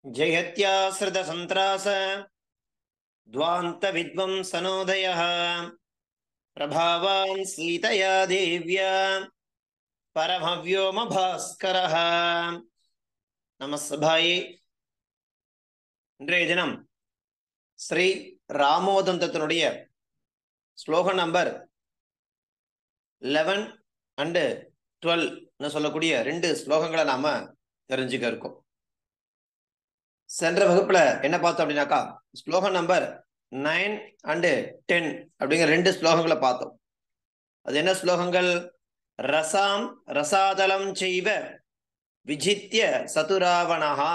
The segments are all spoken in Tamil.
जयत्याश्रितसन्त्रास द्वान्तविद्वंसनोदयः प्रभावान् सीतया देव्या பரமவ்யோமபாஸ்கரः நம சபாயே இன்றைய தினம் ஸ்ரீ ராமோதந்தத்தினுடைய ஸ்லோகம் நம்பர் லெவன் அண்டு டுவெல்னு சொல்லக்கூடிய ரெண்டு ஸ்லோகங்களை நாம தெரிஞ்சுக்க இருக்கோம் சென்ற வகுப்புல என்ன பார்த்தோம் அப்படின்னாக்கா ஸ்லோகம் நம்பர் நைன் அண்டு டென் அப்படிங்கிற ரெண்டு ஸ்லோகங்களை பார்த்தோம் அது என்ன ஸ்லோகங்கள் ரசாம் ரசாதலம் செய்வ விஜித்ய சதுராவணஹா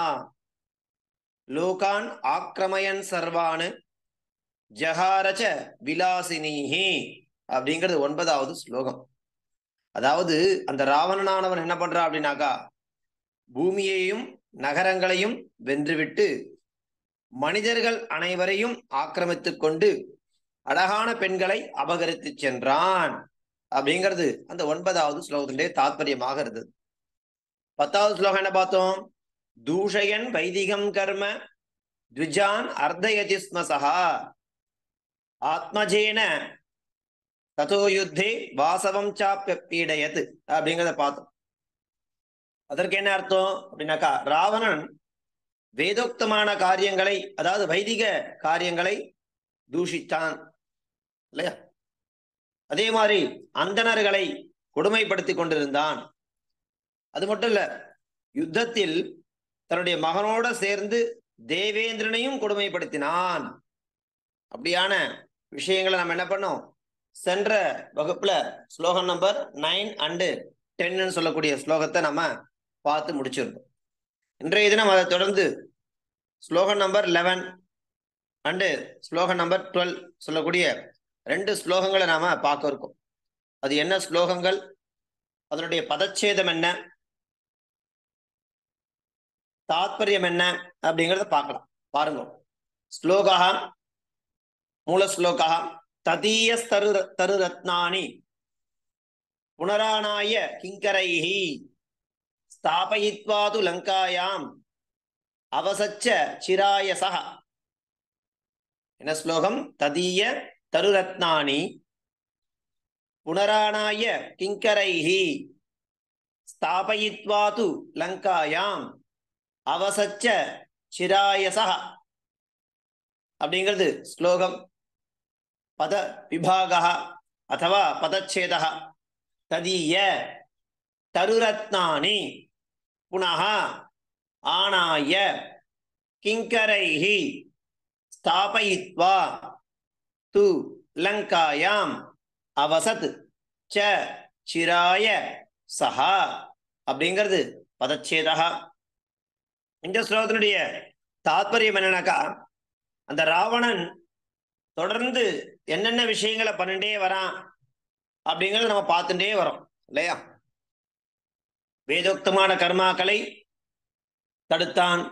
லோகான் ஆக்கிரமயன் சர்வானு ஜஹாரச்ச விலாசினிஹி அப்படிங்கிறது ஒன்பதாவது ஸ்லோகம் அதாவது அந்த ராவணனானவன் என்ன பண்றான் அப்படின்னாக்கா பூமியையும் நகரங்களையும் வென்றுவிட்டு மனிதர்கள் அனைவரையும் ஆக்கிரமித்துக் கொண்டு அழகான பெண்களை அபகரித்து சென்றான் அப்படிங்கிறது அந்த ஒன்பதாவது ஸ்லோகத்தினுடைய தாத்பரியமாக இருந்தது பத்தாவது ஸ்லோகம் என்ன பார்த்தோம் தூஷயன் வைதிகம் கர்ம த்விஜான் அர்த்தயதி ஸ்ம சகா ஆத்மஜேன ததோ யுத்தே வாசவம் சாப்பிய பீடயத் அப்படிங்கிறத பார்த்தோம் அதற்கு என்ன அர்த்தம் அப்படின்னாக்கா ராவணன் வேதோக்தமான காரியங்களை அதாவது வைதிக காரியங்களை தூஷித்தான் இல்லையா அதே மாதிரி அந்தணர்களை கொடுமைப்படுத்தி கொண்டிருந்தான் அது மட்டும் இல்ல யுத்தத்தில் தன்னுடைய மகனோட சேர்ந்து தேவேந்திரனையும் கொடுமைப்படுத்தினான் அப்படியான விஷயங்களை நம்ம என்ன பண்ணோம் சென்ற வகுப்புல ஸ்லோகம் நம்பர் நைன் அண்டு டென்னு சொல்லக்கூடிய ஸ்லோகத்தை நம்ம பார்த்து முடிச்சிருந்தோம் இன்றைய தினம் அதை தொடர்ந்து ஸ்லோகம் நம்பர் லெவன் அண்டு ஸ்லோகம் நம்பர் டுவெல் சொல்லக்கூடிய ரெண்டு ஸ்லோகங்களை நாம பார்க்க இருக்கோம் அது என்ன ஸ்லோகங்கள் அதனுடைய பதச்சேதம் என்ன தாத்பரியம் என்ன அப்படிங்கிறத பார்க்கலாம் பாருங்க ஸ்லோகா மூல ஸ்லோகா ததீய தரு தரு ரத்னானி புனரானாய கிங்கரைஹி ஸ்தாபயித்வாது லங்காயாம் அவசச்ச சிராயசா என்ன ஸ்லோகம் ததீய தருரத்னானி புனரானாய கிங்கரைஹி ஸ்தாபயித்வாது லங்காயாம் அவசச்ச சிராயசா அப்படிங்கிறது ஸ்லோகம் பத விபாக அத்தவா பதச்சேத ததீய தருரத்னானி புனः ஆனாய கிங்கரைஹி ஸ்தாபயித்வா து லங்காயாம் அவசத் ச சிராய சஹா அப்படிங்கிறது பதச்சேதா இந்த ஸ்லோகத்தினுடைய தாத்பரியம் என்னன்னாக்கா அந்த ராவணன் தொடர்ந்து என்னென்ன விஷயங்களை பண்ணிட்டே வரான் அப்படிங்கறத நம்ம பார்த்துட்டே வரோம் இல்லையா வேதோக்தமான கர்மாக்களை தடுத்தான்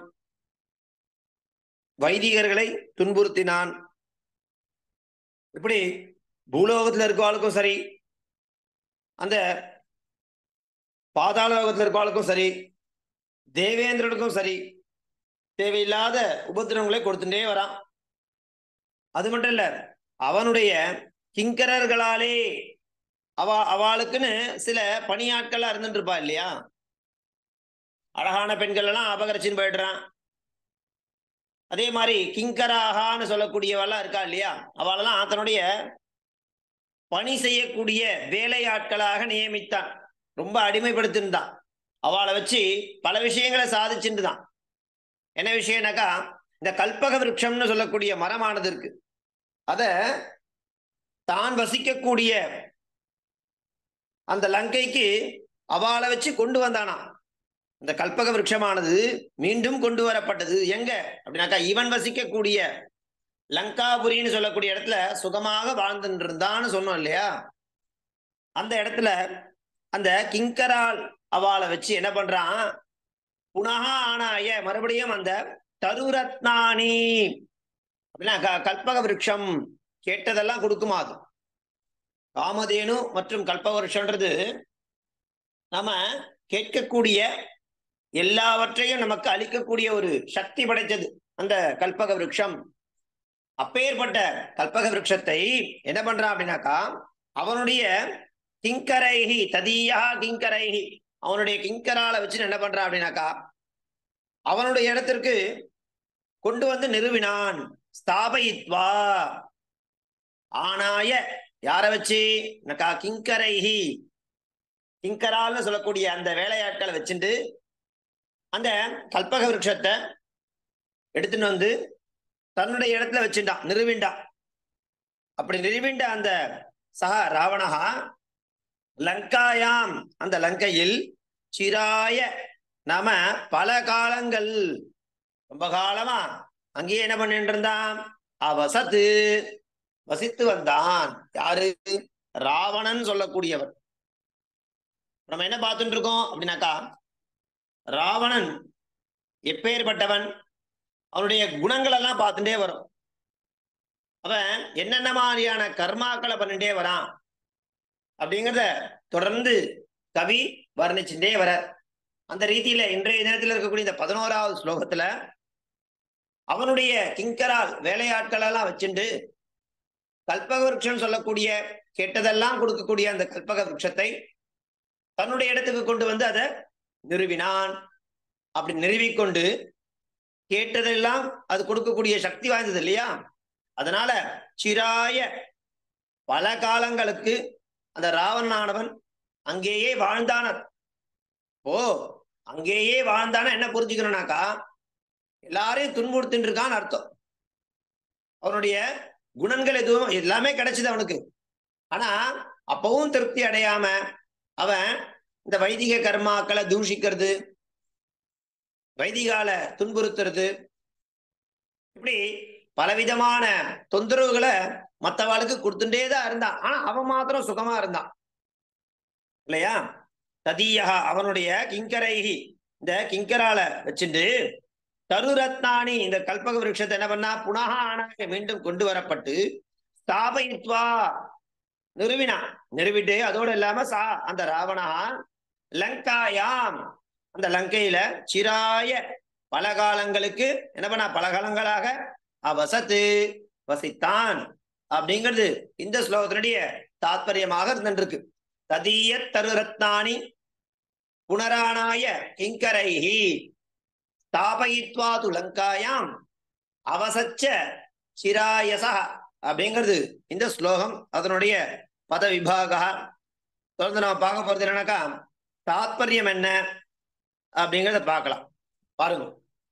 வைதிகர்களை துன்புறுத்தினான் இப்படி பூலோகத்துல இருக்கவாளுக்கும் சரி அந்த பாதாளோகத்துல இருக்கவாளுக்கும் சரி தேவேந்திரனுக்கும் சரி தேவையில்லாத உபத்திரவங்களை கொடுத்துட்டே வரான் அது மட்டும் இல்ல அவனுடைய கிங்கரர்களாலே அவ அவளுக்குன்னு சில பணியாட்களா இருந்துட்டு இருப்பா இல்லையா அழகான பெண்கள் எல்லாம் அபகரிச்சுன்னு போயிடுறான் அதே மாதிரி கிங்கராகான்னு சொல்லக்கூடியவெல்லாம் இருக்கா இல்லையா அவளெல்லாம் தன்னுடைய பணி செய்யக்கூடிய வேலையாட்களாக நியமித்தான் ரொம்ப அடிமைப்படுத்திருந்தான் அவளை வச்சு பல விஷயங்களை சாதிச்சுட்டு தான் என்ன விஷயம்னாக்கா இந்த கல்பக விருட்சம்னு சொல்லக்கூடிய மரமானது இருக்கு அத தான் வசிக்கக்கூடிய அந்த லங்கைக்கு அவளை வச்சு கொண்டு வந்தானா இந்த கல்பக விருட்சமானது மீண்டும் கொண்டு வரப்பட்டது எங்க அப்படின்னாக்கா இவன் வசிக்கக்கூடிய லங்காபுரின்னு சொல்லக்கூடிய இடத்துல சுகமாக வாழ்ந்துட்டு இருந்தான்னு சொன்னோம் இல்லையா அந்த இடத்துல அந்த கிங்கரால் அவளை வச்சு என்ன பண்றான் புனகா ஆனாய மறுபடியும் அந்த தருரத்னானி அப்படின்னா க- கல்பக விருட்சம் கேட்டதெல்லாம் கொடுக்குமா அது காமதேனு மற்றும் கல்பக விருட்சம்ன்றது நம்ம கேட்கக்கூடிய எல்லாவற்றையும் நமக்கு அளிக்கக்கூடிய ஒரு சக்தி படைத்தது அந்த கல்பக விருட்சம் அப்பேற்பட்ட கல்பக விருட்சத்தை என்ன பண்றான் அப்படின்னாக்கா அவனுடைய கிங்கரைஹி ததியா கிங்கரைஹி அவனுடைய கிங்கரால வச்சு என்ன பண்றான் அப்படின்னாக்கா அவனுடைய இடத்திற்கு கொண்டு வந்து நிறுவினான் ஸ்தாபயித்வா ஆனாய யார வச்சு நக்கா கிங்கரைஹி கிங்கரால்னு சொல்லக்கூடிய அந்த வேலையாட்களை வச்சுட்டு அந்த கல்பக விருட்சத்தை எடுத்துட்டு வந்து தன்னுடைய இடத்துல வச்சுட்டான் நிறுவிண்டான் அப்படி நிறுவிண்ட அந்த சக ராவணகா லங்காயாம் அந்த லங்கையில் சிராய நாம பல காலங்கள் ரொம்ப காலமா அங்கேயே என்ன பண்ணிட்டு இருந்தான் அவசத்து வசித்து வந்தான் யாரு ராவணன் சொல்லக்கூடியவர் நம்ம என்ன பார்த்துட்டு இருக்கோம் அப்படின்னாக்கா ராவணன் எப்பேற்பட்டவன் அவனுடைய குணங்கள் எல்லாம் பார்த்துட்டே வரும் அவன் என்னென்ன மாதிரியான கர்மாக்களை பண்ணிட்டே வரான் அப்படிங்கிறத தொடர்ந்து கவி வர்ணிச்சுட்டே வர அந்த ரீதியில இன்றைய தினத்தில் இருக்கக்கூடிய இந்த பதினோராவது ஸ்லோகத்துல அவனுடைய கிங்கரால் வேலையாட்கள் எல்லாம் வச்சுண்டு கல்பக விருட்சம் சொல்லக்கூடிய கெட்டதெல்லாம் கொடுக்கக்கூடிய அந்த கல்பக விருட்சத்தை தன்னுடைய இடத்துக்கு கொண்டு வந்து அதை நிறுவினான் அப்படி நிறுவிக்கொண்டு கேட்டதெல்லாம் அது கொடுக்கக்கூடிய சக்தி வாய்ந்தது இல்லையா அதனால சிராய பல காலங்களுக்கு அந்த ராவணானவன் அங்கேயே வாழ்ந்தான ஓ அங்கேயே வாழ்ந்தான என்ன புரிஞ்சுக்கணும்னாக்கா எல்லாரையும் துன்புறுத்தின்னு இருக்கான்னு அர்த்தம் அவனுடைய குணங்கள் எதுவும் எல்லாமே கிடைச்சது அவனுக்கு ஆனா அப்பவும் திருப்தி அடையாம அவன் இந்த வைதிக கர்மாக்களை தூஷிக்கிறது வைதிகால துன்புறுத்துறது இப்படி பலவிதமான தொந்தரவுகளை மற்றவாளுக்கு கொடுத்துட்டே தான் இருந்தான் ஆனா அவன் மாத்திரம் சுகமா இருந்தான் இல்லையா ததியா அவனுடைய கிங்கரைகி இந்த கிங்கரால வச்சுட்டு தருரத்னானி இந்த கல்பக விருட்சத்தை என்ன பண்ணா புனக ஆனாக மீண்டும் கொண்டு வரப்பட்டு ஸ்தாபயித்வா நிறுவினா நிறுவிட்டு அதோடு இல்லாம சா அந்த ராவணா லங்காயாம் அந்த லங்கையில சிராய பல காலங்களுக்கு என்ன பண்ணா பல காலங்களாக அவசத்து வசித்தான் அப்படிங்கிறது இந்த ஸ்லோகத்தினுடைய தாத்பரியமாக இருந்துருக்கு ததீய தருரத்னானி புனரானாய கிங்கரைஹி ஸ்தாபயித்வா து லங்காயாம் அவசச்ச சிராயசா அப்படிங்கிறது இந்த ஸ்லோகம் அதனுடைய பத விபாக தொடர்ந்து நம்ம பார்க்க போறது என்னன்னாக்கா தாத்பரியம் என்ன அப்படிங்கிறத பார்க்கலாம் பாருங்க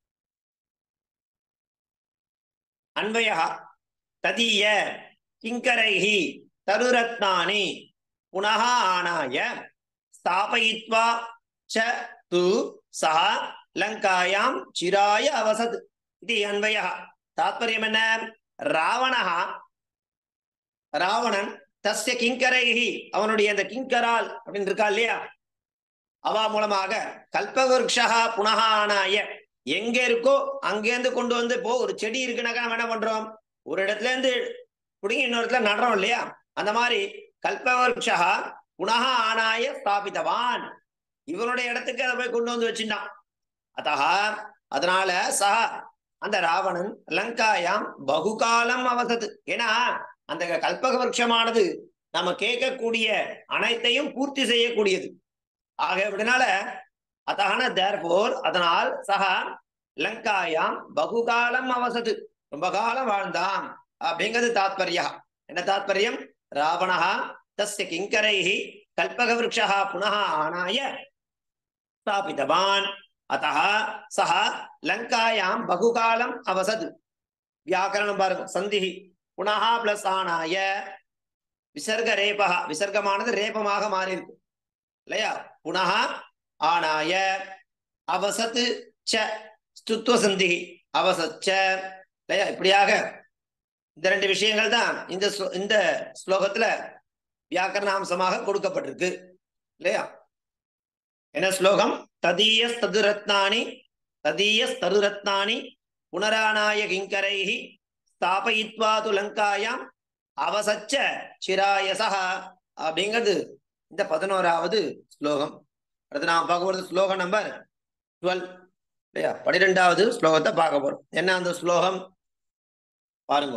அன்வய ததீய கிங்கரைஹி தருரத்னானி புனः ஆனாய ஸ்தாபயித்வா ச து சஹ லங்காயாம் சிராய அவசத் இது அன்வய தாத்பரியம் என்ன ராவணஹ ராவணன் தஸ்ய கிங்கரைஹி அவனுடைய அந்த கிங்கரால் அப்படின்னு இருக்கா இல்லையா அவா மூலமாக கல்பவருஷா புனக ஆனாய எங்க இருக்கோ அங்கேருந்து கொண்டு வந்து இப்போ ஒரு செடி இருக்குனாக்கா நம்ம என்ன பண்றோம் ஒரு இடத்துல இருந்து பிடிங்கி இன்னொரு இடத்துல நடுறோம் இல்லையா அந்த மாதிரி கல்பவருஷா புனக ஆனாய ஸ்தாபித்தவான் இவனுடைய இடத்துக்கு அதை போய் கொண்டு வந்து வச்சுட்டான் அத்தகா அதனால சஹ அந்த ராவணன் லங்காயாம் பகுகாலம் அவசது ஏன்னா அந்த கல்பக விருட்சமானது நம்ம கேட்கக்கூடிய அனைத்தையும் பூர்த்தி செய்யக்கூடியது ஆக அப்படினால அதான தேர்போர் அதனால் சக லங்காயாம் பகுகாலம் அவசது ரொம்ப காலம் வாழ்ந்தான் அப்படிங்கிறது தாத்பரியா என்ன தாத்பரியம் ராவணா தஸ்ய கிங்கரைஹி கல்பக விருட்சா புனः ஆனாய ஸ்தாபிதவான் அத்தः சஹ லங்காயாம் பகுகாலம் அவசது வியாக்கரணம் பாருங்க சந்திஹி புனः பிளஸ் ஆனாய விசர்க ரேபகா விசர்க்கமானது ரேபமாக மாறி இருக்கு இல்லையா புனः ஆனாய அவசத்து ச ஸ்துத்வ சந்தி அவசச்ச இல்லையா இப்படியாக இந்த ரெண்டு விஷயங்கள் தான் இந்த ஸ்லோ- இந்த ஸ்லோகத்துல வியாக்கரண அம்சமாக கொடுக்கப்பட்டிருக்கு இல்லையா என்ன ஸ்லோகம் ததீய ததுரத்னானி ததீய தருரத்னானி புனரானாய கிங்கரைஹி ஸ்தாபயித்வா து லங்காயாம் அவசச்ச சிராயசா அப்படிங்கிறது இந்த பதினோராவது ஸ்லோகம் அடுத்து நாம் பார்க்க போறது ஸ்லோகம் நம்பர் டுவெல் இல்லையா பனிரெண்டாவது ஸ்லோகத்தை பார்க்க போறோம் என்ன அந்த ஸ்லோகம் பாருங்க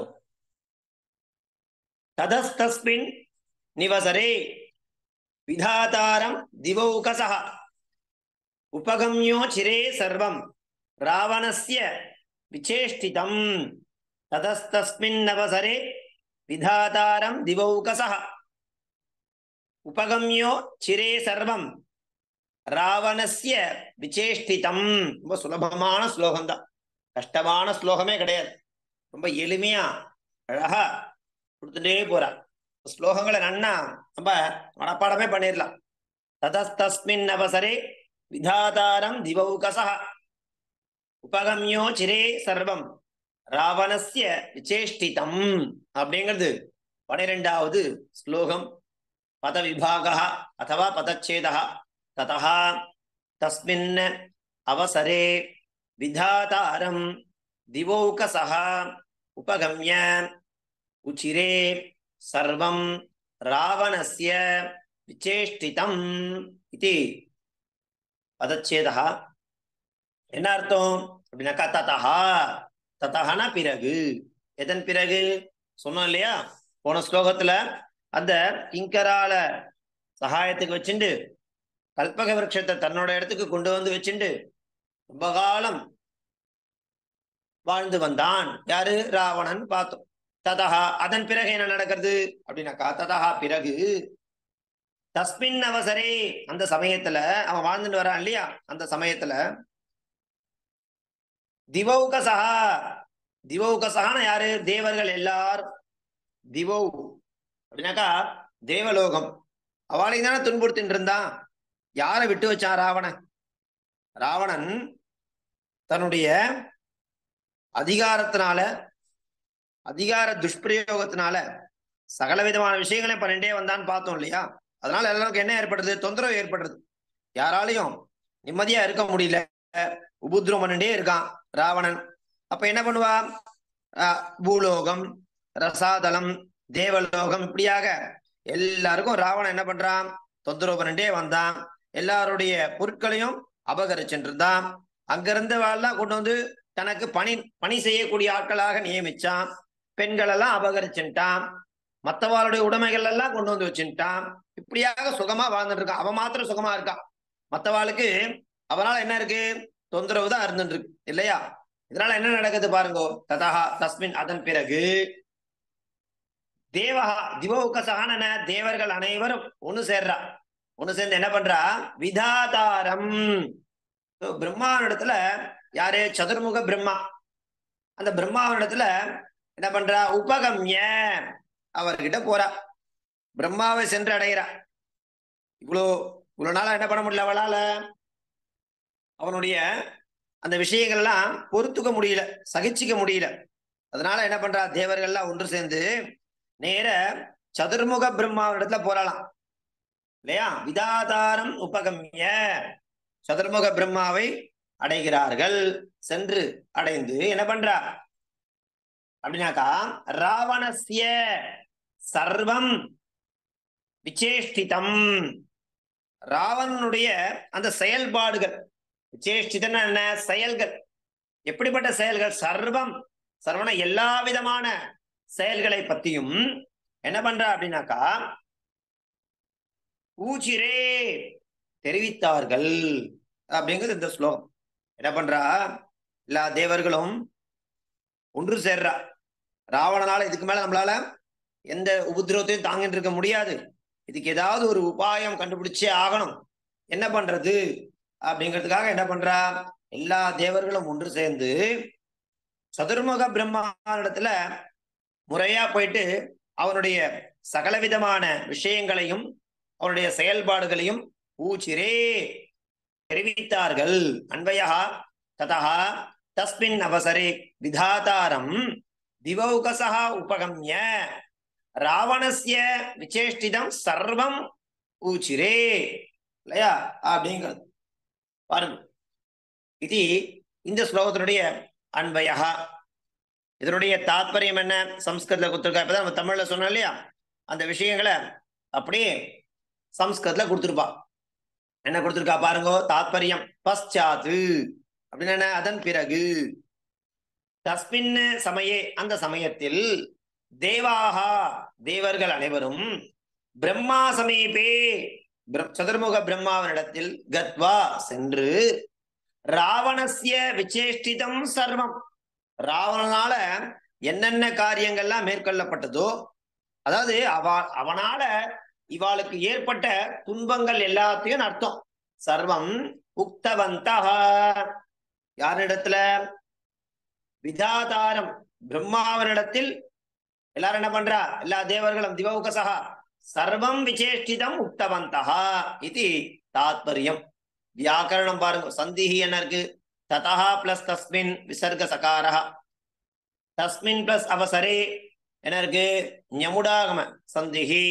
ததஸ்தஸ்மின் நிவசரே விதாதாரம் திவௌகசா உபகம்யோ சிரே சர்வம் ராவணஸ்ய விசேஷ்டிதம் ததஸ்தஸ்மின் நவசரே விதாதாரம் திவௌகசா உபகம்யோ சிரே சர்வம் ராவணஸ்ய விசேஷ்டிதம் ரொம்ப சுலபமான ஸ்லோகம் தான் கஷ்டமான ஸ்லோகமே கிடையாது ரொம்ப எளிமையா அழகா கொடுத்துட்டே போறா ஸ்லோகங்களை நன்னா நம்ம மனப்பாடமே பண்ணிடலாம் ததஸ்தஸ்மின் அவசரே விதாதாரம் திவௌகசா உபகம்யோ சிரே சர்வம் ராவணஸ்ய விசேஷ்டிதம் அப்படிங்கிறது பனிரெண்டாவது ஸ்லோகம் பத விபாகா அथवा பதச்சேதா ततः तस्मिन् अवसरे विधातारं दिवौकसः उपगम्य उचिरे सर्वं रावणस्य விசேஷ்டிதம் இது பதச்சேதா என்ன அர்த்தம் அப்படின்னாக்கா ததா ததஹன பிறகு எதன் பிறகு சொன்னோம் இல்லையா போன ஸ்லோகத்துல அந்த கிங்கரால சகாயத்துக்கு வச்சுண்டு கல்பக விரட்சத்தை தன்னோட இடத்துக்கு கொண்டு வந்து வச்சுண்டு ரொம்ப காலம் வாழ்ந்து வந்தான் யாரு ராவணன் பார்த்தோம் ததஹா அதன் பிறகு என்ன நடக்கிறது அப்படின்னாக்கா ததஹா பிறகு தஸ்மின் அவசரே அந்த சமயத்துல அவன் வாழ்ந்துட்டு வரான் இல்லையா அந்த சமயத்துல திவௌகசா திவௌகசான யாரு தேவர்கள் எல்லாரும் திவௌ அப்படின்னாக்கா தேவலோகம் அவளையும் தானே துன்புறுத்தின்னு இருந்தான் யாரை விட்டு வச்சான் ராவணன் ராவணன் தன்னுடைய அதிகாரத்தினால அதிகார துஷ்பிரயோகத்தினால சகல விதமான விஷயங்களையும் பண்ணிட்டே வந்தான்னு பார்த்தோம் இல்லையா அதனால எல்லாருக்கும் என்ன ஏற்படுறது தொந்தரவு ஏற்படுறது யாராலையும் நிம்மதியா இருக்க முடியல உபுத்ரம் பண்ணிட்டே இருக்கான் ராவணன் அப்ப என்ன பண்ணுவா பூலோகம் ரசாதலம் தேவலோகம் இப்படியாக எல்லாருக்கும் ராவணன் என்ன பண்றான் தொந்தரவு பண்ணிட்டே வந்தான் எல்லாருடைய பொருட்களையும் அபகரிச்சுட்டு இருந்தான் அங்கிருந்து எல்லாம் கொண்டு வந்து தனக்கு பணி பணி செய்யக்கூடிய ஆட்களாக நியமிச்சான் பெண்கள் எல்லாம் அபகரிச்சுட்டான் மற்றவாளுடைய உடைமைகள் எல்லாம் கொண்டு வந்து வச்சுட்டான் இப்படியாக சுகமா வாழ்ந்துட்டு இருக்கான் அவன் மாத்திரம் சுகமா இருக்கான் மற்றவாளுக்கு அவனால என்ன இருக்கு தொந்தரவு தான் இருந்துட்டு இருக்கு இல்லையா இதனால என்ன நடக்குது பாருங்க ததா தஸ்மின் அதன் பிறகு தேவஹா திவௌகசகான தேவர்கள் அனைவரும் ஒண்ணு சேர்றா ஒண்ணு சேர்ந்து என்ன பண்றா விதாதாரம் பிரம்மாவிடத்துல யாரு சதுர்முக பிரம்மா அந்த பிரம்மாவிடத்துல என்ன பண்றா உபகம்ய அவர்கிட்ட போறா பிரம்மாவை சென்று அடைகிறா இவ்வளோ இவ்வளவு நாளா என்ன பண்ண முடியல அவளால அவனுடைய அந்த விஷயங்கள் எல்லாம் பொறுத்துக்க முடியல சகிச்சுக்க முடியல அதனால என்ன பண்றா தேவர்கள்லாம் ஒன்று சேர்ந்து நேர சதுர்முக பிரம்மாவிடத்துல போறாளாம் இல்லையா விதாதாரம் உபகம்ய சதுர்முக பிரம்மாவை அடைகிறார்கள் சென்று அடைந்து என்ன பண்றா அப்படின்னாக்கா ராவணசிய சர்வம் விசேஷ்டிதம் ராவணனுடைய அந்த செயல்பாடுகள் விசேஷ்டிதம் என்ன செயல்கள் எப்படிப்பட்ட செயல்கள் சர்வம் சர்வன எல்லா விதமான செயல்களை பத்தியும் என்ன பண்றா அப்படின்னாக்கா ஊச்சிரே தெரிவித்தார்கள் அப்படிங்கிறது இந்த ஸ்லோகம் என்ன பண்றா எல்லா தேவர்களும் ஒன்று சேர்றா ராவணனால இதுக்கு மேல நம்மளால எந்த உபதிரவத்தையும் தாங்கிட்டு இருக்க முடியாது இதுக்கு ஏதாவது ஒரு உபாயம் கண்டுபிடிச்சே ஆகணும் என்ன பண்றது அப்படிங்கிறதுக்காக என்ன பண்றா எல்லா தேவர்களும் ஒன்று சேர்ந்து சதுர்முக பிரம்மானிடத்துல முறையா போயிட்டு அவனுடைய சகலவிதமான விஷயங்களையும் அவனுடைய செயல்பாடுகளையும் ஊச்சிரே தெரிவித்தார்கள் அன்பையா ததா தஸ்மின் அவசரே விதாதாரம் திவௌகசா உபகம்ய ராவணஸ்ய விசேஷ்டிதம் சர்வம் ஊச்சிரே இல்லையா அப்படிங்கிறது பாருங்க இது இந்த ஸ்லோகத்தினுடைய அன்பையா இதனுடைய தாத்பரியம் என்ன சம்ஸ்கிருதத்துல கொடுத்துருக்கா இப்பதான் நம்ம தமிழ்ல சொன்னோம் இல்லையா அந்த விஷயங்களை அப்படியே சம்ஸ்கிருதத்துல கொடுத்துருப்பா என்ன கொடுத்திருக்கா பாருங்க தாத்பரியம் பశ్చాத்து அப்படின்னு என்ன அதன் பிறகு தஸ்மின் சமயே அந்த சமயத்தில் தேவாகா தேவர்கள் அனைவரும் பிரம்மா சமீபே பிர- சதுர்முக பிரம்மாவனிடத்தில் கத்வா சென்று ராவணஸ்ய விசேஷ்டிதம் சர்வம் ராவணனால என்னென்ன காரியங்கள்லாம் மேற்கொள்ளப்பட்டதோ அதாவது அவ அவனால இவாளுக்கு ஏற்பட்ட துன்பங்கள் எல்லாத்தையும் அர்த்தம் சர்வம் உக்தவந்தக யாரிடத்துல விதாதாரம் பிரம்மாவனிடத்தில் எல்லாரும் என்ன பண்றா எல்லா தேவர்களும் திவௌகசகா சர்வம் விசேஷ்டிதம் உக்தவந்தகா இது தாத்பரியம் வியாக்கரணம் பாருங்க சந்திஹி என்ன இருக்கு ததா பிளஸ் தஸ்மின் விசர்க சகாரா தஸ்மின் பிளஸ் அவசரே என்ன இருக்கு ஞமுடாகம சந்திஹி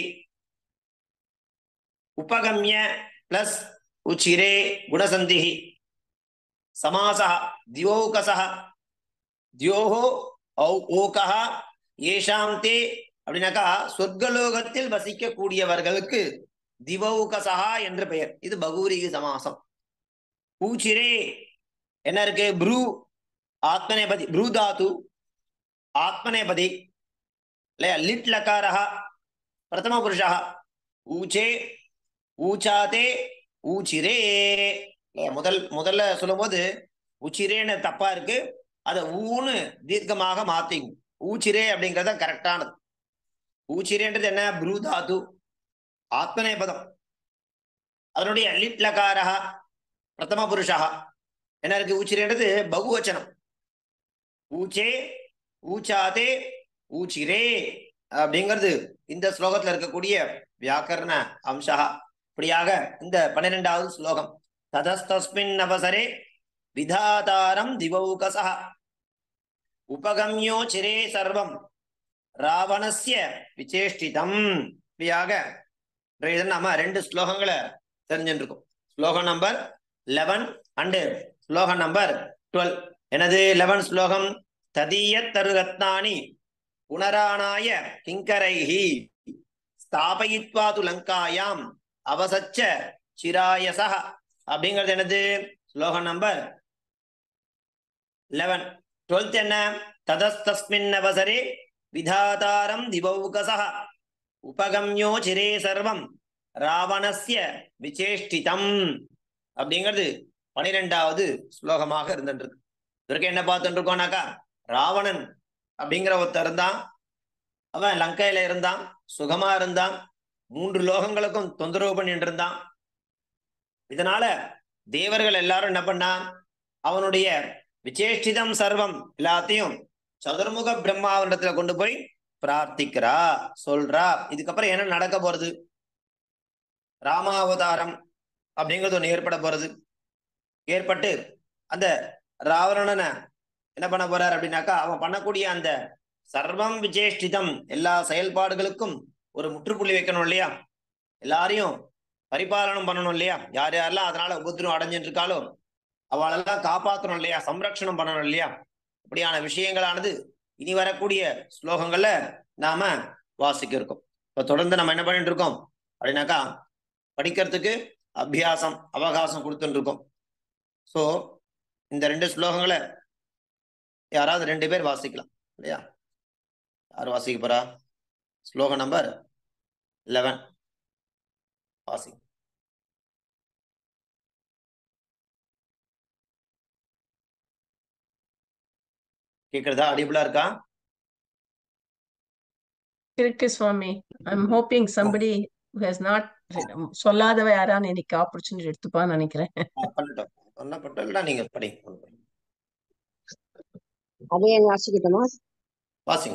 உபகம்ய பிளஸ் உச்சிரே குணசந்திஹி சமாசா தியோகசா தியோஹோ ஔ ஓகஹ ஏஷாம் தே அப்படின்னாக்கா சொர்க்கலோகத்தில் வசிக்கக்கூடியவர்களுக்கு திவௌகசா என்று பெயர் இது பகூரிக சமாசம் பூச்சிரே என்ன இருக்கு ப்ரூ ஆத்மநேபதி ப்ரூ தாத்து ஆத்மநேபதி இல்லையா லிட் லகாரः பிரதம புருஷः ஊச்சே ஊச்சாதே ஊச்சிரே இல்லையா முதல் முதல்ல சொல்லும்போது உச்சிரேன்னு தப்பா இருக்கு அதை ஊன்னு தீர்க்கமாக மாத்திங்க ஊச்சிரே அப்படிங்கறத கரெக்டானது ஊச்சிரேன்றது என்ன ப்ரூ தாத்து ஆத்மநேபதம் அதனுடைய லிட் லகாரः பிரதம புருஷா என்ன இருக்கு ஊச்சிரேன்றது பகுவச்சனம் ஊச்சே ஊச்சாதே ஊச்சிரே அப்படிங்கிறது இந்த ஸ்லோகத்துல இருக்கக்கூடிய வியாக்கரண அம்சா இப்படியாக இந்த பன்னிரெண்டாவது ஸ்லோகம் ததஸ்தஸ்மின் அவசரே விதாதாரம் திவௌகசா உபகம்யோ சிரே சர்வம் ராவணஸ்ய விசேஷ்டிதம் இப்படியாக இன்றைய தினம் நாம ரெண்டு ஸ்லோகங்களை தெரிஞ்சுட்டு இருக்கோம் ஸ்லோகம் நம்பர் லெவன் அண்டு ஸ்லோகம் நம்பர் டுவெல் எனது லெவன் ஸ்லோகம் ததீய தருரத்னானி புனரானாய கிங்கரைஹி ஸ்தாபயித்வா து லங்காயாம் அவசச்ச சிராயசா அப்படிங்கிறது என்னது ஸ்லோகம் நம்பர் லெவன் டுவெல்த் என்ன ததஸ்தஸ்மின் அவசரே விதாதாரம் திவௌகசா உபகம்யோ சிரே சர்வம் ராவணஸ்ய விசேஷ்டிதம் அப்படிங்கிறது பனிரெண்டாவது ஸ்லோகமாக இருந்துட்டு இருக்கு இதற்கு என்ன பார்த்துட்டு இருக்கோம்னாக்கா ராவணன் அப்படிங்கிற ஒருத்தர் இருந்தான் அவன் லங்கையில இருந்தான் சுகமா இருந்தான் மூன்று லோகங்களுக்கும் தொந்தரவு பண்ணிட்டு இருந்தான் இதனால தேவர்கள் எல்லாரும் என்ன பண்ணா அவனுடைய விசேஷ்டிதம் சர்வம் எல்லாத்தையும் சதுர்முக பிரம்மாவனிடத்துல கொண்டு போய் பிரார்த்திக்கிறா சொல்றா இதுக்கப்புறம் என்ன நடக்க போறது ராமாவதாரம் அப்படிங்கிறது ஒண்ணு ஏற்பட போறது ஏற்பட்டு அந்த ராவணனை என்ன பண்ண போறார் அப்படின்னாக்கா அவன் பண்ணக்கூடிய அந்த சர்வம் விசேஷ்டிதம் எல்லா செயல்பாடுகளுக்கும் ஒரு முற்றுப்புள்ளி வைக்கணும் இல்லையா எல்லாரையும் பரிபாலனம் பண்ணணும் இல்லையா யார் யாரெல்லாம் அதனால உபத்திரம் அடைஞ்சிட்டு இருக்காளோ அவளெல்லாம் காப்பாற்றணும் இல்லையா சம்ரக்ஷணம் பண்ணணும் இல்லையா இப்படியான விஷயங்களானது இனி வரக்கூடிய ஸ்லோகங்கள்ல நாம வாசிக்க இருக்கோம் இப்ப தொடர்ந்து நம்ம என்ன பண்ணிட்டு இருக்கோம் அப்படின்னாக்கா படிக்கிறதுக்கு அபியாசம் அவகாசம் கொடுத்துட்டு இருக்கோம் சோ இந்த ரெண்டு ஸ்லோகங்களை யாராவது ரெண்டு பேர் வாசிக்கலாம் இல்லையா யார் வாசிக்க போறா ஸ்லோகம் நம்பர் லெவன் வாசி கேக்குறதா அடிபுலா இருக்கா இருக்கு சுவாமி I'm hoping somebody who has not சொல்லாதவ யாரான்னு இன்னைக்கு ஆப்பர்ச்சுனிட்டி எடுத்துப்பான்னு நினைக்கிறேன் ஆ, பண்ணட்டும் சொல்லப்பட்டோம் இல்லைன்னா நீங்க படிங்க அதே வாசிக்கட்டுமா வாசிங்க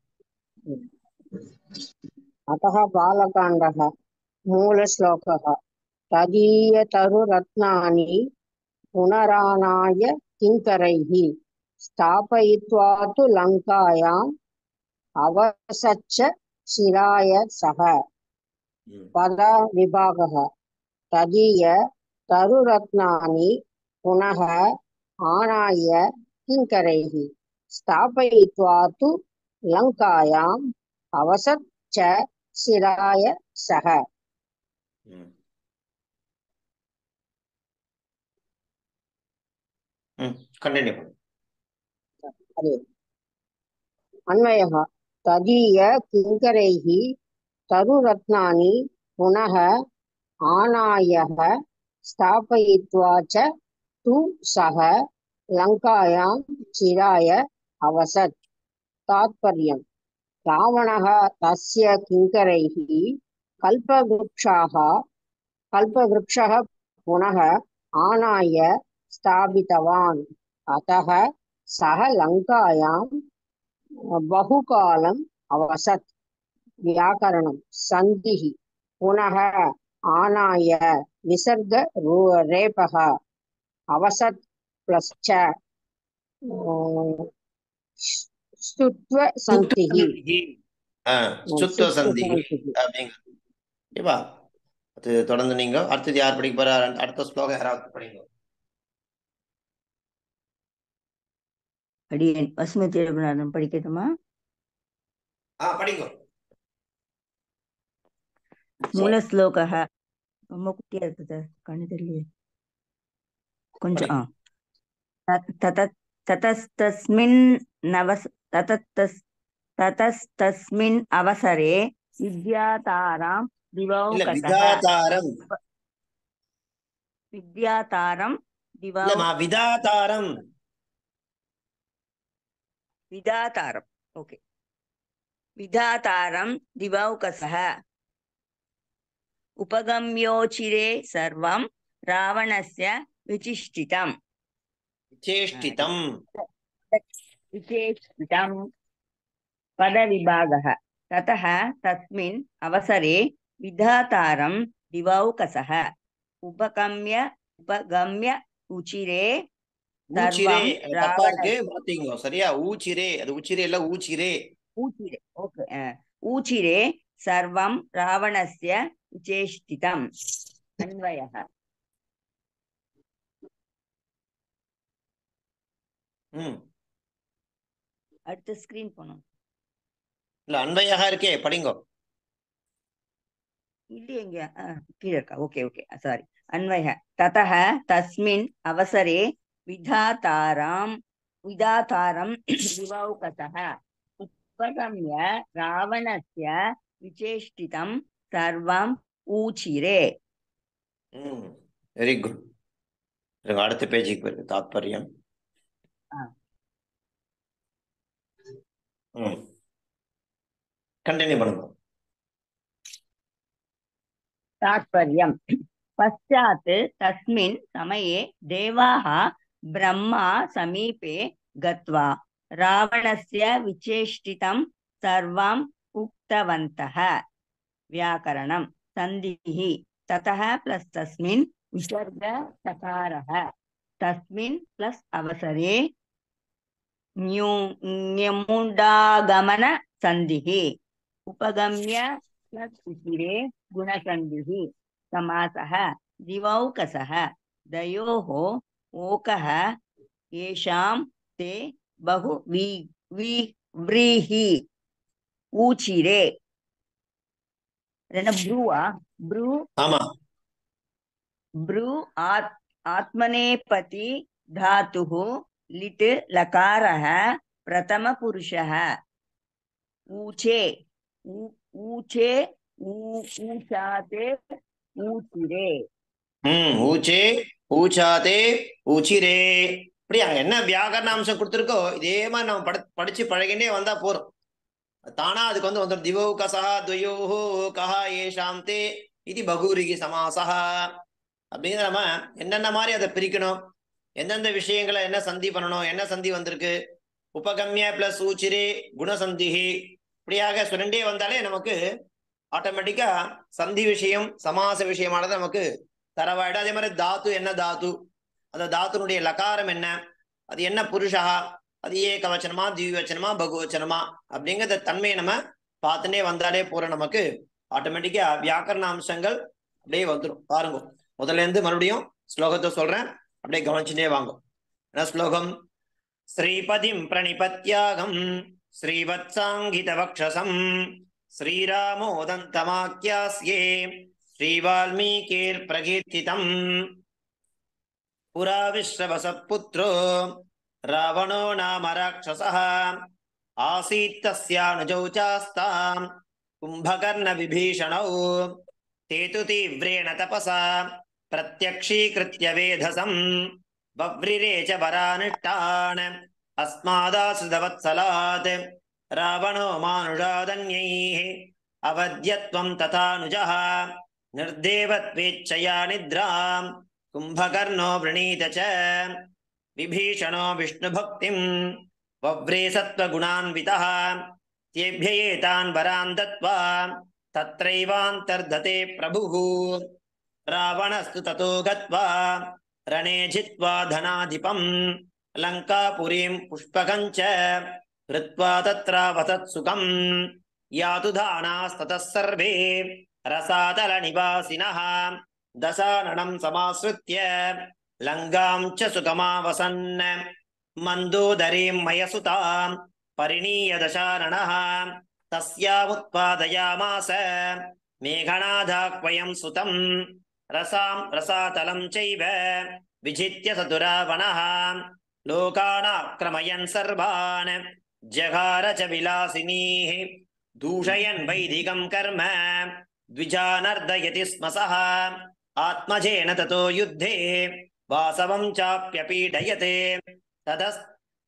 अतः बालकाण्डः मूलश्लोकः तदीयतरुरत्नानि पुनरानाय किङ्करैः स्थापयित्वा तु लङ्कायाम् अवसच्च शिराय सः ம். पदविभागः तदीय तरुरत्नानि पुनः आनाय किङ्करैः स्थापयित्वा तु लङ्कायाम् अवसत् च शिराय सः ம். ம் கண்டினியூ हरे अन्वयः तदीय किङ्करैः तरुरत्नानि पुनः आनायः स्थापयित्वा च तु सः लङ्कायां चिराय अवसत् तात्पर्यम् रावणः तस्य किङ्करैः कल्पवृक्षाः कल्पवृक्षः पुनः आनाय स्थापितवान् अतः सः लङ्कायां बहुकालम् अवसत् व्याकरणं सन्धिः पुनः आनाय विसर्ग रू- रेपः अवसत् प्लस् च स्तुत्व सन्धिः சுத்துவ சந்தி स्तुत्वसन्धिः அப்படிங்க ஓகேவா அது தொடர்ந்து நீங்க அடுத்தது யார் படிக்க போறா அடுத்த ஸ்லோகம் யாராவது படிங்க அடியேன் வசுமதி ரகுநாதன் படிக்கட்டுமா ஆ படிங்க மூலஸ்லோகः ரொம்ப குட்டியா இருக்குது கண்ணு தெரியலையே கொஞ்சம் ஆ த- தத ததஸ்தஸ்மின் நவஸ் ததத்தஸ் ததஸ்தஸ்மின் அவசரே வித்யாதாராம் இல்ல திவௌகசः விதாதாரம் வித்யாதாரம் திவௌ இல்லம்மா விதாதாரம் விதாதாரம் ஓகே விதாதாரம் திவௌகசः उपगम्योचिरे सर्वं रावणस्य विचिष्टितम् சேஷ்டிதம் विचेष्टितं पदविभागः ततः तस्मिन् अवसरे विधातारं दिवौकसः उपगम्य उपगम्य उचिरे ஊச்சிரே सर्वं அது தப்பா இருக்கு रावणस्य மாத்தீங்க சரியா ஊச்சிரே அது உச்சிரே இல்ல ஊச்சிரே ऊचिरे ओके ऊचिरे सर्वं रावणस्य विचेष्टितम् अन्वयः ம் அடுத்த ஸ்கிரீன் போனோம் இல்ல அன்வையாக இருக்கே படிங்கோ இல்லையே இங்க ஆ, கீழே இருக்கா ஓகே ஓகே சாரி அன்வய ததः தஸ்மின் அவசரே விதாதாராம் விதாதாரம் திவௌகசः उपगम्य रावणस्य विचेष्टितं सर्वम् ऊचिरे ம் வெரி குட் இருங்க அடுத்த பேஜுக்கு போயிருக்கு தாத்பரியம் ஆ. ம் கண்டினியூ பண்ணுங்க तात्पर्यम् पश्चात् तस्मिन् समये देवाः ब्रह्मा समीपे गत्वा रावणस्य विचेष्टितं सर्वम् उक्तवन्तः व्याकरणं सन्धिः ततः प्लस् तस्मिन् विसर्ग चकारः तस्मिन् प्लस् अवसरे न्यू न्यमुण्डागमन सन्धिः उपगम्य प्लस् उचिरे गुणसन्धिः समासः दिवौकसः दयोः ओकः येषां ते बहु वि वि व्रीहि ऊचिरे ரெண்டு ப்ரூவா ப்ரூ ஆமா ब्रू आत् आत्मनेपति धातुः लिट् लकारः प्रथमपुरुषः ऊचे ऊ- ऊचे ऊ- ऊचाते ऊचिरे ம் ஊச்சே ஊச்சாதே ஊச்சிரே இப்படி அங்க என்ன வியாகரண அம்சம் கொடுத்துருக்கோ இதே மாதிரி நம்ம படி படிச்சு பழகினே வந்தா போறோம் தானா அதுக்கு வந்து வந்துடும் திவோ கசா துவயோஹோ கஹா ஏஷாம் தே இது பகூரிகி சமாசா அப்படிங்கிற நம்ம என்னென்ன மாதிரி அதை பிரிக்கணும் எந்தெந்த விஷயங்களை என்ன சந்தி பண்ணணும் என்ன சந்தி வந்திருக்கு உபகம்ய பிளஸ் ஊச்சிரே குணசந்திஹி இப்படியாக சுரண்டே வந்தாலே நமக்கு ஆட்டோமேட்டிக்கா சந்தி விஷயம் சமாச விஷயமானது நமக்கு தரவாயிடும் அதே மாதிரி தாத்து என்ன தாத்து அந்த தாத்துனுடைய லகாரம் என்ன அது என்ன புருஷா அது ஏகவச்சனமா திவ்யவச்சனமா பகுவச்சனமா அப்படிங்கிற தன்மையை நம்ம பார்த்துட்டே வந்தாலே போற நமக்கு ஆட்டோமேட்டிக்கா வியாக்கரண அம்சங்கள் அப்படியே வந்துடும் பாருங்க முதல்ல இருந்து மறுபடியும் ஸ்லோகத்தை சொல்றேன் அப்படியே கவனிச்சுட்டே வாங்க என்ன ஸ்லோகம் ஸ்ரீபதிம் பிரணிபத்யாகம் ஸ்ரீவத்சாங்கித வக்ஷசம் ஸ்ரீராமோதந்தமாக்கியாஸ்யே ஸ்ரீவால்மீகேர் பிரகீர்த்திதம் पुरा विश्रवसः पुत्रो रावणो नाम राक्षसः आसीत् तस्यानुजौ चास्ताम् कुम्भकर्णविभीषणौ ते तु तीव्रेण तपसा प्रत्यक्षीकृत्य वेधसम् बव्रिरे च वरानिष्टान् अस्मादाश्रितवत्सलात् रावणो मानुषादन्यैः अवध्यत्वं तथानुजः निर्देवत्वेच्छया निद्राम् कुम्भकर्णो वृणीत च विभीषणो विष्णुभक्तिम् वव्रे सत्त्वगुणान्वितः तेभ्य एतान् वरान् दत्त्वा तत्रैवान्तर्धते प्रभुः रावणस्तु ततो गत्वा रणे जित्वा धनाधिपम् लङ्कापुरीं पुष्पकम् च हृत्वा तत्रावतत् सुखम् यातु धानास्ततः सर्वे रसातलनिवासिनः दशाननं समाश्रित्य लङ्गां च सुखमावसन् मन्दोदरीं मयसुतां परिणीय दशाननः तस्यामुत्पादयामास मेघनादाक्वयं सुतं रसां रसातलं चैव विजित्य स तु रावणः लोकानाक्रमयन् सर्वान् जघार च विलासिनीः दूषयन् वैदिकं कर्म द्विजानर्दयति स्म सः आत्मजेन ततो युद्धे वासवं चाप्यपीडयते ततस्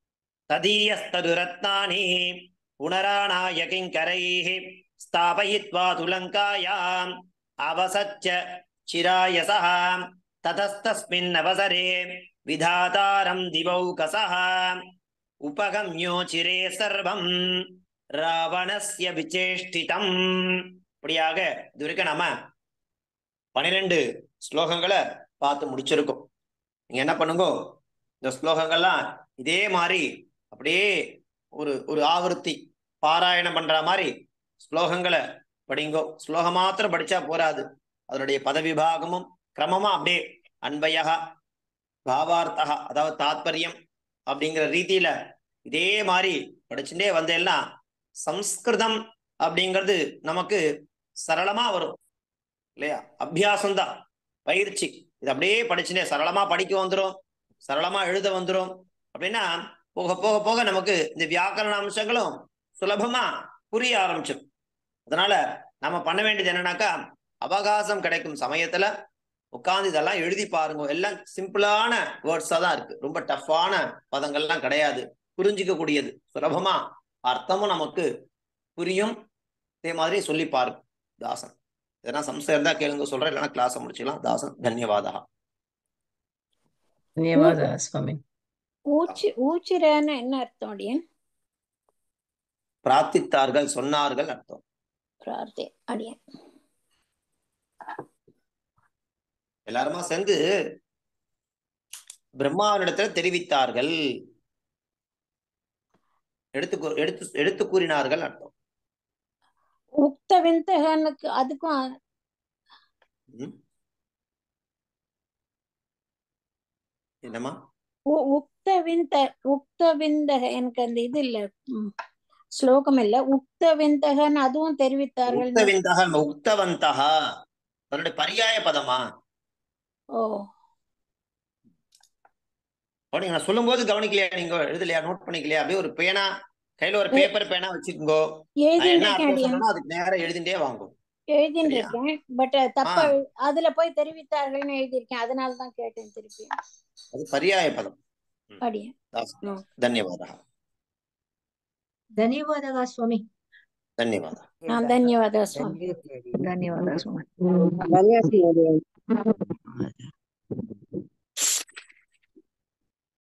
तदीयस्तदुरत्नानि पुनराणाय किङ्करैः स्थापयित्वा तु लङ्कायाम् अवसच्च चिरायसः ततस्तस्मिन्नवसरे विधातारं दिवौकसः उपगम्यो चिरे सर्वं ராவணஸ்ய விசேஷ்டிதம் இப்படியாக இது வரைக்கும் நாம பனிரெண்டு ஸ்லோகங்களை பார்த்து முடிச்சிருக்கோம் நீங்க என்ன பண்ணுங்க இந்த ஸ்லோகங்கள்லாம் இதே மாதிரி அப்படியே ஒரு ஒரு ஆவர்த்தி பாராயணம் பண்ற மாதிரி ஸ்லோகங்களை படிங்கோ ஸ்லோகம் மாத்திரம் படிச்சா போராது அதனுடைய பதவிபாகமும் கிரமமா அப்படியே அன்பையகா பாவார்த்தகா அதாவது தாத்பரியம் அப்படிங்கிற ரீதியில இதே மாதிரி படிச்சுட்டே வந்தேன்னா சம்ஸ்கிருதம் அப்படிங்கிறது நமக்கு சரளமா வரும் இல்லையா அபியாசம் தான் பயிற்சி இது அப்படியே படிச்சுட்டே சரளமா படிக்க வந்துரும் சரளமா எழுத வந்துரும் அப்படின்னா போக போக போக நமக்கு இந்த வியாக்கரண அம்சங்களும் சுலபமா புரிய ஆரம்பிச்சிடும் அதனால நம்ம பண்ண வேண்டியது என்னன்னாக்கா அவகாசம் கிடைக்கும் சமயத்துல உட்கார்ந்து இதெல்லாம் எழுதி பாருங்க எல்லாம் சிம்பிளான வேர்ட்ஸா தான் இருக்கு ரொம்ப டஃப்பான பதங்கள்லாம் கிடையாது புரிஞ்சிக்க கூடியது சுலபமா அர்த்தமும் நமக்கு புரியும் இதே மாதிரி சொல்லி பாருங்க தாசன் இதெல்லாம் சம்சயம் இருந்தா கேளுங்க சொல்றேன் இல்லைன்னா கிளாஸ் முடிச்சுக்கலாம் தாசன் தன்யவாதா ಧನ್ಯವಾದ ಸ್ವಾಮಿ ஊச்சி ஊச்சிரேன்னு என்ன அர்த்தம் அடியன் பிரார்த்தித்தார்கள் சொன்னார்கள் அர்த்தம் பிரார்த்தி அடியன் எல்லாருமா சேர்ந்து பிரம்மாவனிடத்துல தெரிவித்தார்கள் எடுத்து கூ- எடுத்து எடுத்து கூறினார்கள் அர்த்தம் உக்த விந்தகனுக்கு அதுக்கும் ம்? என்னம்மா உ- உக்த விந்த உக்த விந்தக எனக்கு அந்த இது இல்ல ம், ஸ்லோகம் இல்ல உக்த விந்தகன் அதுவும் தெரிவித்தார்கள் உக்தவிந்தக உக்தவந்தக அதனுடைய பரியாய பதமா ஓ அப்ப நீங்க நான் சொல்லும்போது கவனிக்கலையா நீங்க எழுதலையா நோட் பண்ணிக்கலையா அப்படியே ஒரு பேனா கையில ஒரு பேப்பர் பேனா வச்சுக்கோங்க நான் என்ன எழுதிட்டு அர்த்தம் அடியன் சொன்னேனோ அதுக்கு நேரம் எழுதிட்டே வாங்கும் எழுதிட்டு சரியா? இருக்கேன் பட் தப்ப ஆ. அதுல போய் தெரிவித்தார்கள்னு எழுதியிருக்கேன் அதனால தான் கேட்டேன் திருப்பி அது பரியாய பதம் அடியன் தாசன். ம். ಧನ್ಯವಾದ ಧನ್ಯವಾದಗಳು ಸ್ವಾಮಿ ಧನ್ಯವಾದ ஆ, தன்யவாதா சுவாமி ಧನ್ಯವಾದ